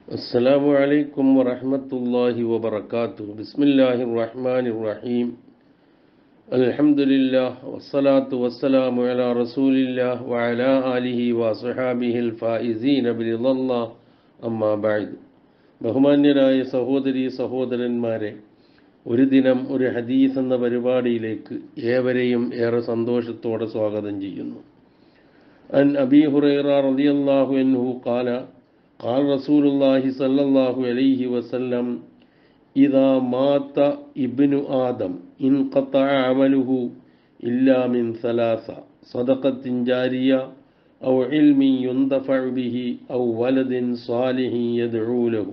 السلام عليكم ورحمة الله وبركاته بسم الله الرحمن الرحيم الحمد لله والصلاة والسلام على رسول الله وعلى آله وصحابه الفائزين برضا الله أما بعد ബഹുമാന്യരായ സഹോദരി സഹോദരന്മാരെ ഒരു ദിനം ഒരു ഹദീസ് എന്ന പരിപാടിയിലേക്ക് ഏവരെയും ഏറെ സന്തോഷത്തോടെ സ്വാഗതം ചെയ്യുന്നു അൻ അബി ഹുറൈറ റളിയല്ലാഹു അൻഹു ഖാല قال رسول الله صلى الله عليه وسلم إذا مات ابن آدم انقطع عمله إلا من ثلاثة صدقة جارية أو علم ينتفع به أو ولد صالح يدعو له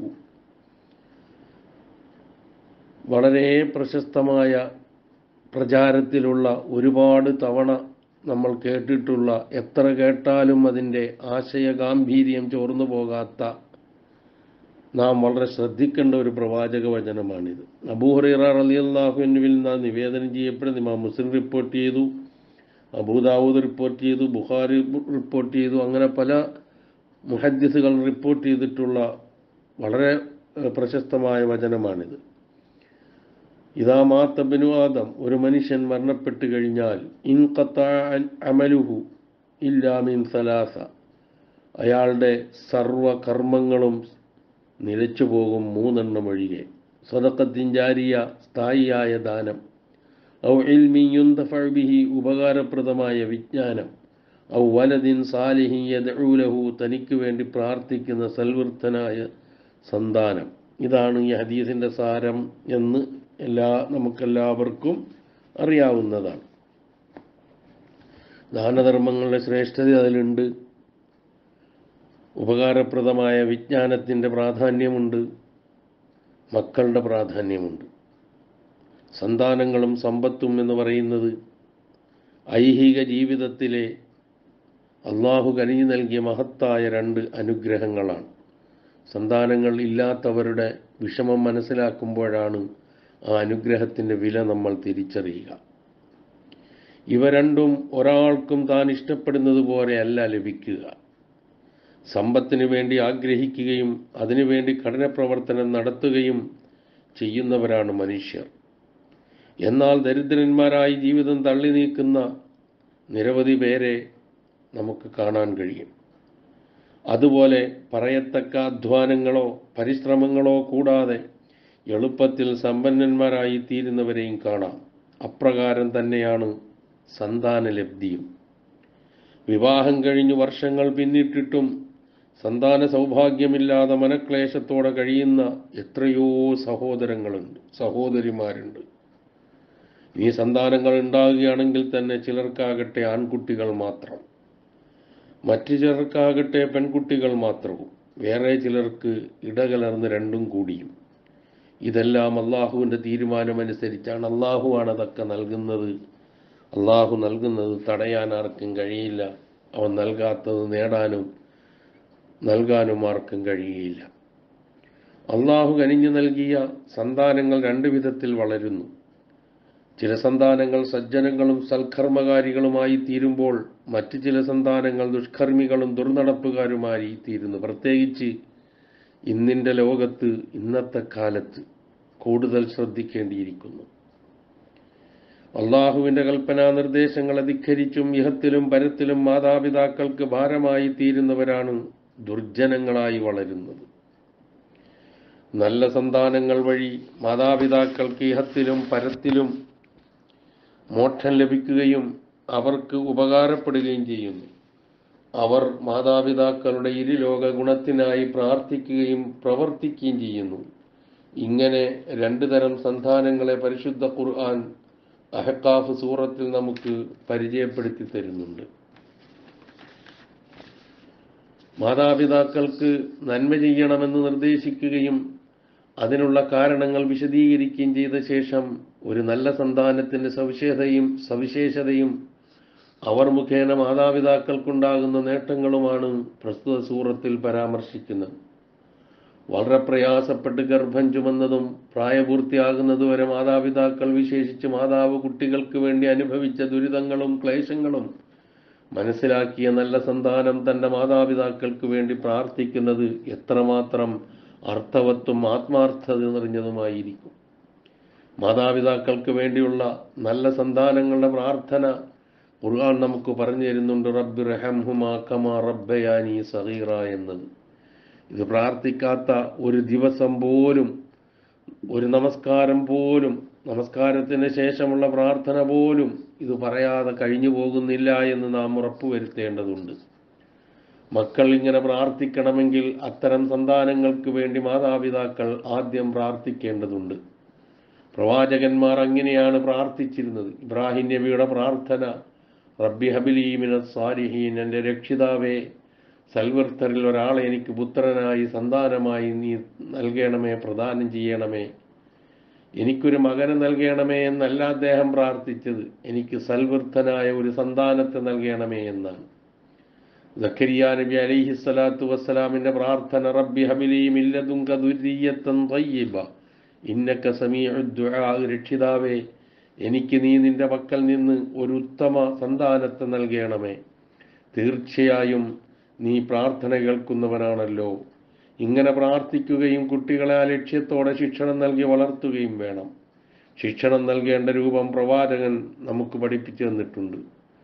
വളരെ പ്രശസ്തമായ പ്രചാരത്തിലുള്ള ഒരുപാട് തവണ നമ്മൾ കേട്ടിട്ടുള്ള എത്ര കേട്ടാലും അതിൻ്റെ ആശയഗാംഭീര്യം ചോർന്നു പോകാത്ത നാം വളരെ ശ്രദ്ധിക്കേണ്ട ഒരു പ്രവാചക വചനമാണിത് അബൂഹറൈറ റളിയല്ലാഹുവിനുവിൽ നിന്ന് നിവേദനം ചെയ്യപ്പെടുന്ന ഇമാം മുസ്ലിം റിപ്പോർട്ട് ചെയ്തു അബൂദാവൂദ് റിപ്പോർട്ട് ചെയ്തു ബുഖാരി റിപ്പോർട്ട് ചെയ്തു അങ്ങനെ പല മുഹദ്ദിസുകൾ റിപ്പോർട്ട് ചെയ്തിട്ടുള്ള വളരെ പ്രശസ്തമായ വചനമാണിത് ഇതാ മാത്തബിനു ആദം ഒരു മനുഷ്യൻ മരണപ്പെട്ടു കഴിഞ്ഞാൽ ഇൻ അമലുഹു ഇല്ലാമിൻ സലാസ അയാളുടെ സർവ കർമ്മങ്ങളും നിലച്ചു പോകും മൂന്നെണ്ണം ഒഴികെ സ്വതക്കത്തിൻ ജാരിയ സ്ഥായിയായ ദാനം ഔ ഇൽമിയുന്തഫിഹി ഉപകാരപ്രദമായ വിജ്ഞാനം ഔ വലദിൻ സാലിഹി യദൂലഹു തനിക്ക് വേണ്ടി പ്രാർത്ഥിക്കുന്ന സൽവൃത്തനായ സന്താനം ഇതാണ് ഈ ഹദീസിൻ്റെ സാരം എന്ന് എല്ലാ നമുക്കെല്ലാവർക്കും അറിയാവുന്നതാണ് ദാനധർമ്മങ്ങളുടെ ശ്രേഷ്ഠത അതിലുണ്ട് ഉപകാരപ്രദമായ വിജ്ഞാനത്തിൻ്റെ പ്രാധാന്യമുണ്ട് മക്കളുടെ പ്രാധാന്യമുണ്ട് സന്താനങ്ങളും സമ്പത്തും എന്ന് പറയുന്നത് ഐഹിക ജീവിതത്തിലെ അള്ളാഹു കനിഞ്ഞു നൽകിയ മഹത്തായ രണ്ട് അനുഗ്രഹങ്ങളാണ് സന്താനങ്ങൾ ഇല്ലാത്തവരുടെ വിഷമം മനസ്സിലാക്കുമ്പോഴാണ് ആ അനുഗ്രഹത്തിൻ്റെ വില നമ്മൾ തിരിച്ചറിയുക ഇവ രണ്ടും ഒരാൾക്കും താൻ ഇഷ്ടപ്പെടുന്നത് പോലെയല്ല ലഭിക്കുക സമ്പത്തിന് വേണ്ടി ആഗ്രഹിക്കുകയും അതിനുവേണ്ടി കഠിന പ്രവർത്തനം നടത്തുകയും ചെയ്യുന്നവരാണ് മനുഷ്യർ എന്നാൽ ദരിദ്രന്മാരായി ജീവിതം തള്ളി നീക്കുന്ന നിരവധി പേരെ നമുക്ക് കാണാൻ കഴിയും അതുപോലെ പറയത്തക്ക അധ്വാനങ്ങളോ പരിശ്രമങ്ങളോ കൂടാതെ എളുപ്പത്തിൽ സമ്പന്നന്മാരായി തീരുന്നവരെയും കാണാം അപ്രകാരം തന്നെയാണ് സന്താനലബ്ധിയും വിവാഹം കഴിഞ്ഞു വർഷങ്ങൾ പിന്നിട്ടിട്ടും സന്താന സൗഭാഗ്യമില്ലാതെ മനക്ലേശത്തോടെ കഴിയുന്ന എത്രയോ സഹോദരങ്ങളുണ്ട് സഹോദരിമാരുണ്ട് ഈ സന്താനങ്ങൾ ഉണ്ടാകുകയാണെങ്കിൽ തന്നെ ചിലർക്കാകട്ടെ ആൺകുട്ടികൾ മാത്രം മറ്റു ചിലർക്കാകട്ടെ പെൺകുട്ടികൾ മാത്രവും വേറെ ചിലർക്ക് ഇടകലർന്ന് രണ്ടും കൂടിയും ഇതെല്ലാം അള്ളാഹുവിൻ്റെ തീരുമാനമനുസരിച്ചാണ് അള്ളാഹുവാണ് അതൊക്കെ നൽകുന്നത് അള്ളാഹു നൽകുന്നത് തടയാൻ ആർക്കും കഴിയില്ല അവൻ നൽകാത്തത് നേടാനും നൽകാനും ആർക്കും കഴിയുകയില്ല അള്ളാഹു കനിഞ്ഞു നൽകിയ സന്താനങ്ങൾ രണ്ട് വിധത്തിൽ വളരുന്നു ചില സന്താനങ്ങൾ സജ്ജനങ്ങളും സൽക്കർമ്മകാരികളുമായി തീരുമ്പോൾ മറ്റു ചില സന്താനങ്ങൾ ദുഷ്കർമ്മികളും ദുർനടപ്പുകാരുമായി തീരുന്നു പ്രത്യേകിച്ച് ഇന്നിൻ്റെ ലോകത്ത് ഇന്നത്തെ കാലത്ത് കൂടുതൽ ശ്രദ്ധിക്കേണ്ടിയിരിക്കുന്നു അള്ളാഹുവിൻ്റെ കൽപ്പനാ നിർദ്ദേശങ്ങൾ അധികരിച്ചും ഇഹത്തിലും പരത്തിലും മാതാപിതാക്കൾക്ക് ഭാരമായി തീരുന്നവരാണ് ദുർജനങ്ങളായി വളരുന്നത് നല്ല സന്താനങ്ങൾ വഴി മാതാപിതാക്കൾക്ക് ഇഹത്തിലും പരത്തിലും മോക്ഷം ലഭിക്കുകയും അവർക്ക് ഉപകാരപ്പെടുകയും ചെയ്യുന്നു അവർ മാതാപിതാക്കളുടെ ഇരുലോക ഗുണത്തിനായി പ്രാർത്ഥിക്കുകയും പ്രവർത്തിക്കുകയും ചെയ്യുന്നു ഇങ്ങനെ രണ്ടു തരം സന്താനങ്ങളെ പരിശുദ്ധ ഖുർആൻ അഹക്കാഫ് സൂറത്തിൽ നമുക്ക് പരിചയപ്പെടുത്തി തരുന്നുണ്ട് മാതാപിതാക്കൾക്ക് നന്മ ചെയ്യണമെന്ന് നിർദ്ദേശിക്കുകയും അതിനുള്ള കാരണങ്ങൾ വിശദീകരിക്കുകയും ചെയ്ത ശേഷം ഒരു നല്ല സന്താനത്തിൻ്റെ സവിശേഷതയും സവിശേഷതയും അവർ മുഖേന മാതാപിതാക്കൾക്കുണ്ടാകുന്ന നേട്ടങ്ങളുമാണ് പ്രസ്തുത സൂറത്തിൽ പരാമർശിക്കുന്നത് വളരെ പ്രയാസപ്പെട്ട് ഗർഭം ചുമന്നതും പ്രായപൂർത്തിയാകുന്നതുവരെ മാതാപിതാക്കൾ വിശേഷിച്ച് മാതാവ് കുട്ടികൾക്ക് വേണ്ടി അനുഭവിച്ച ദുരിതങ്ങളും ക്ലേശങ്ങളും മനസ്സിലാക്കിയ നല്ല സന്താനം തൻ്റെ മാതാപിതാക്കൾക്ക് വേണ്ടി പ്രാർത്ഥിക്കുന്നത് എത്രമാത്രം അർത്ഥവത്തും ആത്മാർത്ഥത നിറഞ്ഞതുമായിരിക്കും മാതാപിതാക്കൾക്ക് വേണ്ടിയുള്ള നല്ല സന്താനങ്ങളുടെ പ്രാർത്ഥന ഖുർആൻ നമുക്ക് പറഞ്ഞു തരുന്നുണ്ട് റബ്ബി റഹംഹുമാ കമാ റബ്ബയാനി സഹീറ എന്നത് ഇത് പ്രാർത്ഥിക്കാത്ത ഒരു ദിവസം പോലും ഒരു നമസ്കാരം പോലും നമസ്കാരത്തിന് ശേഷമുള്ള പ്രാർത്ഥന പോലും ഇത് പറയാതെ കഴിഞ്ഞു പോകുന്നില്ല എന്ന് നാം ഉറപ്പുവരുത്തേണ്ടതുണ്ട് മക്കൾ ഇങ്ങനെ പ്രാർത്ഥിക്കണമെങ്കിൽ അത്തരം സന്താനങ്ങൾക്ക് വേണ്ടി മാതാപിതാക്കൾ ആദ്യം പ്രാർത്ഥിക്കേണ്ടതുണ്ട് പ്രവാചകന്മാർ അങ്ങനെയാണ് പ്രാർത്ഥിച്ചിരുന്നത് ഇബ്രാഹിം നബിയുടെ പ്രാർത്ഥന റബ്ബി ഹബിലീമിന സാരിഹീൻ എൻ്റെ രക്ഷിതാവേ സൽവർത്തരിൽ ഒരാളെ എനിക്ക് പുത്രനായി സന്താനമായി നീ നൽകണമേ പ്രദാനം ചെയ്യണമേ എനിക്കൊരു മകനെ നൽകണമേ എന്നല്ല അദ്ദേഹം പ്രാർത്ഥിച്ചത് എനിക്ക് സൽവൃത്തനായ ഒരു സന്താനത്തെ നൽകണമേ എന്നാണ് സക്കരിയ നബി അലിഹി സ്വലാത്തു വസ്സലാമിന്റെ പ്രാർത്ഥന റബ്ബി ഹബിലി മില്ലതുങ്ക ദുരീയത്തൻ തയ്യിബ ഇന്നക്ക സമീഅ രക്ഷിതാവേ എനിക്ക് നീ നിന്റെ പക്കൽ നിന്ന് ഒരു ഉത്തമ സന്താനത്തെ നൽകണമേ തീർച്ചയായും നീ പ്രാർത്ഥന കേൾക്കുന്നവനാണല്ലോ ഇങ്ങനെ പ്രാർത്ഥിക്കുകയും കുട്ടികളെ ആ ലക്ഷ്യത്തോടെ ശിക്ഷണം നൽകി വളർത്തുകയും വേണം ശിക്ഷണം നൽകേണ്ട രൂപം പ്രവാചകൻ നമുക്ക് പഠിപ്പിച്ചു തന്നിട്ടുണ്ട്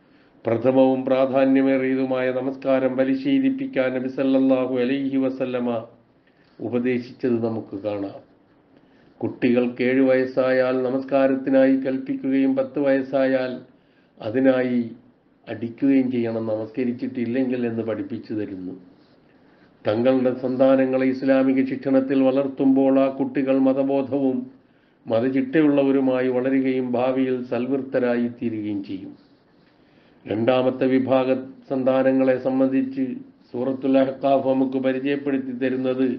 പ്രഥമവും പ്രാധാന്യമേറിയതുമായ നമസ്കാരം പരിശീലിപ്പിക്കാൻ നബി സല്ലല്ലാഹു അലൈഹി വസല്ലമ ഉപദേശിച്ചത് നമുക്ക് കാണാം കുട്ടികൾക്ക് ഏഴ് വയസ്സായാൽ നമസ്കാരത്തിനായി കൽപ്പിക്കുകയും പത്ത് വയസ്സായാൽ അതിനായി അടിക്കുകയും ചെയ്യണം നമസ്കരിച്ചിട്ടില്ലെങ്കിൽ എന്ന് പഠിപ്പിച്ചു തരുന്നു തങ്ങളുടെ സന്താനങ്ങളെ ഇസ്ലാമിക ശിക്ഷണത്തിൽ വളർത്തുമ്പോൾ ആ കുട്ടികൾ മതബോധവും മതചിട്ടയുള്ളവരുമായി വളരുകയും ഭാവിയിൽ സൽവൃത്തരായി തീരുകയും ചെയ്യും രണ്ടാമത്തെ വിഭാഗ സന്താനങ്ങളെ സംബന്ധിച്ച് സൂറത്തുൽ അഹ്കാഫ് നമുക്ക് പരിചയപ്പെടുത്തി തരുന്നത്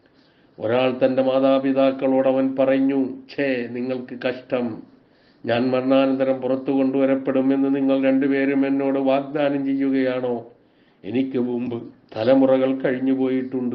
ഒരാൾ തൻ്റെ മാതാപിതാക്കളോട് അവൻ പറഞ്ഞു ഛേ നിങ്ങൾക്ക് കഷ്ടം ഞാൻ മരണാനന്തരം പുറത്തു കൊണ്ടുവരപ്പെടുമെന്ന് നിങ്ങൾ രണ്ടുപേരും എന്നോട് വാഗ്ദാനം ചെയ്യുകയാണോ എനിക്ക് മുമ്പ് തലമുറകൾ കഴിഞ്ഞു പോയിട്ടുണ്ട്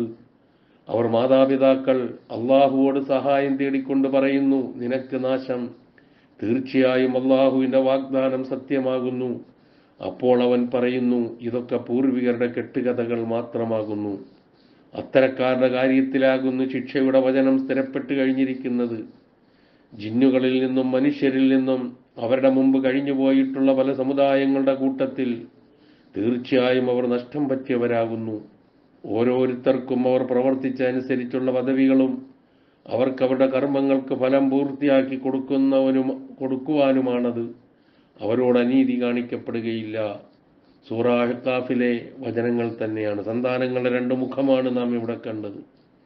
അവർ മാതാപിതാക്കൾ അള്ളാഹുവോട് സഹായം തേടിക്കൊണ്ട് പറയുന്നു നിനക്ക് നാശം തീർച്ചയായും അള്ളാഹുവിൻ്റെ വാഗ്ദാനം സത്യമാകുന്നു അപ്പോൾ അവൻ പറയുന്നു ഇതൊക്കെ പൂർവികരുടെ കെട്ടുകഥകൾ മാത്രമാകുന്നു അത്തരക്കാരുടെ കാര്യത്തിലാകുന്നു ശിക്ഷയുടെ വചനം സ്ഥിരപ്പെട്ട് കഴിഞ്ഞിരിക്കുന്നത് ജിന്നുകളിൽ നിന്നും മനുഷ്യരിൽ നിന്നും അവരുടെ മുമ്പ് കഴിഞ്ഞു പോയിട്ടുള്ള പല സമുദായങ്ങളുടെ കൂട്ടത്തിൽ തീർച്ചയായും അവർ നഷ്ടം പറ്റിയവരാകുന്നു ഓരോരുത്തർക്കും അവർ പ്രവർത്തിച്ച അനുസരിച്ചുള്ള പദവികളും അവർക്ക് അവരുടെ കർമ്മങ്ങൾക്ക് ഫലം പൂർത്തിയാക്കി കൊടുക്കുന്നവനും കൊടുക്കുവാനുമാണത് അവരോട് അനീതി കാണിക്കപ്പെടുകയില്ല സൂറാഹിക്കാഫിലെ വചനങ്ങൾ തന്നെയാണ് സന്താനങ്ങളുടെ രണ്ട് മുഖമാണ് നാം ഇവിടെ കണ്ടത്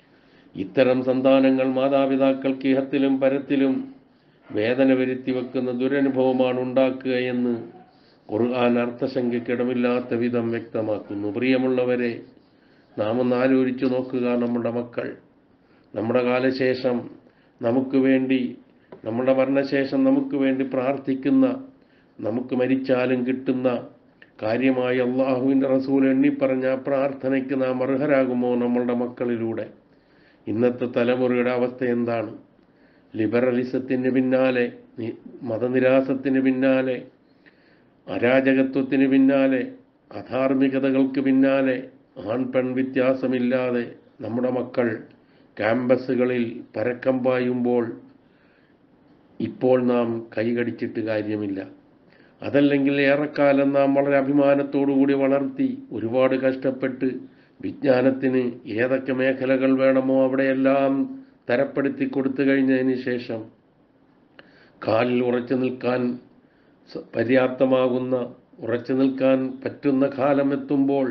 ഇത്തരം സന്താനങ്ങൾ മാതാപിതാക്കൾക്ക് ഇഹത്തിലും പരത്തിലും വേദന വരുത്തി വെക്കുന്ന ദുരനുഭവമാണ് ഉണ്ടാക്കുക എന്ന് ഖുർആൻ അർത്ഥശങ്കയ്ക്കിടമില്ലാത്ത വിധം വ്യക്തമാക്കുന്നു പ്രിയമുള്ളവരെ നാം ഒന്ന് ആലോചിച്ചു നോക്കുക നമ്മുടെ മക്കൾ നമ്മുടെ കാലശേഷം നമുക്ക് വേണ്ടി നമ്മുടെ മരണശേഷം നമുക്ക് വേണ്ടി പ്രാർത്ഥിക്കുന്ന നമുക്ക് മരിച്ചാലും കിട്ടുന്ന കാര്യമായി അള്ളാഹുവിൻ്റെ റസൂൽ എണ്ണിപ്പറഞ്ഞ ആ പ്രാർത്ഥനയ്ക്ക് നാം അർഹരാകുമോ നമ്മളുടെ മക്കളിലൂടെ ഇന്നത്തെ തലമുറയുടെ അവസ്ഥ എന്താണ് ലിബറലിസത്തിന് പിന്നാലെ നി- മതനിരാസത്തിന് പിന്നാലെ അരാജകത്വത്തിന് പിന്നാലെ അധാർമികതകൾക്ക് പിന്നാലെ ആൺ പെൺ വ്യത്യാസമില്ലാതെ നമ്മുടെ മക്കൾ ക്യാമ്പസുകളിൽ പരക്കം പായുമ്പോൾ ഇപ്പോൾ നാം കൈകടിച്ചിട്ട് കാര്യമില്ല അതല്ലെങ്കിൽ ഏറെക്കാലം നാം വളരെ അഭിമാനത്തോടുകൂടി വളർത്തി ഒരുപാട് കഷ്ടപ്പെട്ട് വിജ്ഞാനത്തിന് ഏതൊക്കെ മേഖലകൾ വേണമോ അവിടെയെല്ലാം തരപ്പെടുത്തി കൊടുത്തു കഴിഞ്ഞതിന് ശേഷം കാലിൽ ഉറച്ചു നിൽക്കാൻ സ- പര്യാപ്തമാകുന്ന ഉറച്ചു നിൽക്കാൻ പറ്റുന്ന കാലം എത്തുമ്പോൾ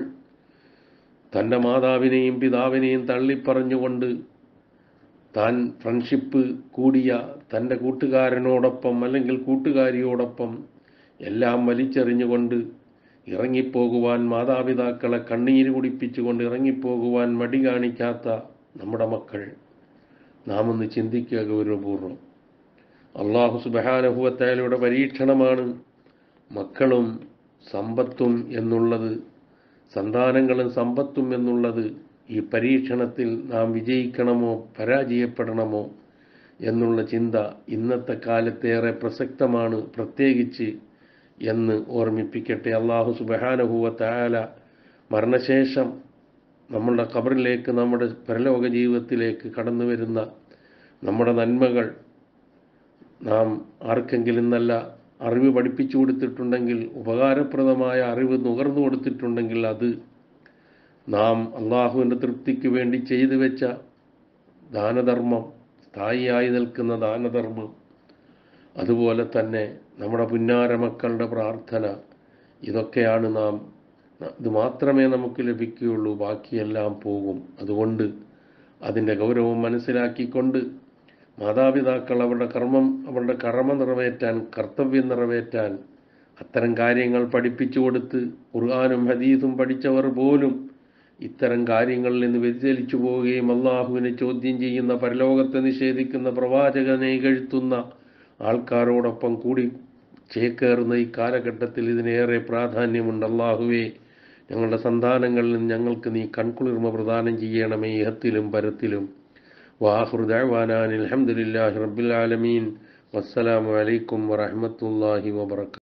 തൻ്റെ മാതാവിനെയും പിതാവിനെയും തള്ളിപ്പറഞ്ഞുകൊണ്ട് താൻ ഫ്രണ്ട്ഷിപ്പ് കൂടിയ തൻ്റെ കൂട്ടുകാരനോടൊപ്പം അല്ലെങ്കിൽ കൂട്ടുകാരിയോടൊപ്പം എല്ലാം വലിച്ചെറിഞ്ഞുകൊണ്ട് ഇറങ്ങിപ്പോകുവാൻ മാതാപിതാക്കളെ കണ്ണീര് കുടിപ്പിച്ചുകൊണ്ട് ഇറങ്ങിപ്പോകുവാൻ മടി കാണിക്കാത്ത നമ്മുടെ മക്കൾ നാം ഒന്ന് ചിന്തിക്കുക ഗൗരവപൂർവ്വം അള്ളാഹു സുബഹാനുഭവത്തായാലയുടെ പരീക്ഷണമാണ് മക്കളും സമ്പത്തും എന്നുള്ളത് സന്താനങ്ങളും സമ്പത്തും എന്നുള്ളത് ഈ പരീക്ഷണത്തിൽ നാം വിജയിക്കണമോ പരാജയപ്പെടണമോ എന്നുള്ള ചിന്ത ഇന്നത്തെ കാലത്തേറെ പ്രസക്തമാണ് പ്രത്യേകിച്ച് എന്ന് ഓർമ്മിപ്പിക്കട്ടെ അള്ളാഹു സുബഹാനഹുവ തായാല മരണശേഷം നമ്മളുടെ ഖബറിലേക്ക് നമ്മുടെ പരലോക ജീവിതത്തിലേക്ക് കടന്നു വരുന്ന നമ്മുടെ നന്മകൾ നാം ആർക്കെങ്കിലും നല്ല അറിവ് പഠിപ്പിച്ചു കൊടുത്തിട്ടുണ്ടെങ്കിൽ ഉപകാരപ്രദമായ അറിവ് നുകർന്നു കൊടുത്തിട്ടുണ്ടെങ്കിൽ അത് നാം അള്ളാഹുവിൻ്റെ തൃപ്തിക്ക് വേണ്ടി ചെയ്തു വെച്ച ദാനധർമ്മം സ്ഥായിയായി നിൽക്കുന്ന ദാനധർമ്മം അതുപോലെ തന്നെ നമ്മുടെ പുന്നാര മക്കളുടെ പ്രാർത്ഥന ഇതൊക്കെയാണ് നാം ഇത് മാത്രമേ നമുക്ക് ലഭിക്കുകയുള്ളൂ ബാക്കിയെല്ലാം പോകും അതുകൊണ്ട് അതിൻ്റെ ഗൗരവം മനസ്സിലാക്കിക്കൊണ്ട് മാതാപിതാക്കൾ അവരുടെ കർമ്മം അവരുടെ കർമ്മ നിറവേറ്റാൻ കർത്തവ്യം നിറവേറ്റാൻ അത്തരം കാര്യങ്ങൾ പഠിപ്പിച്ചു കൊടുത്ത് ഖുർആാനും ഹദീസും പഠിച്ചവർ പോലും ഇത്തരം കാര്യങ്ങളിൽ നിന്ന് വ്യതിചലിച്ചു പോവുകയും അള്ളാഹുവിനെ ചോദ്യം ചെയ്യുന്ന പരലോകത്തെ നിഷേധിക്കുന്ന പ്രവാചകനെ കഴുത്തുന്ന ആൾക്കാരോടൊപ്പം കൂടി ചേക്കേറുന്ന ഈ കാലഘട്ടത്തിൽ ഇതിനേറെ പ്രാധാന്യമുണ്ട് അള്ളാഹുവേ ഞങ്ങളുടെ സന്താനങ്ങളിൽ നിന്ന് ഞങ്ങൾക്ക് നീ കൺകുളിർമ പ്രദാനം ചെയ്യണമേ ഇഹത്തിലും പരത്തിലും വാഹുർദാൻ അലഹമുല്ലാഹി റബ്ബിൽ ആലമീൻ വസ്സലാമു അലൈക്കും വറഹമത്തല്ലാഹി വബർക്കാത്തു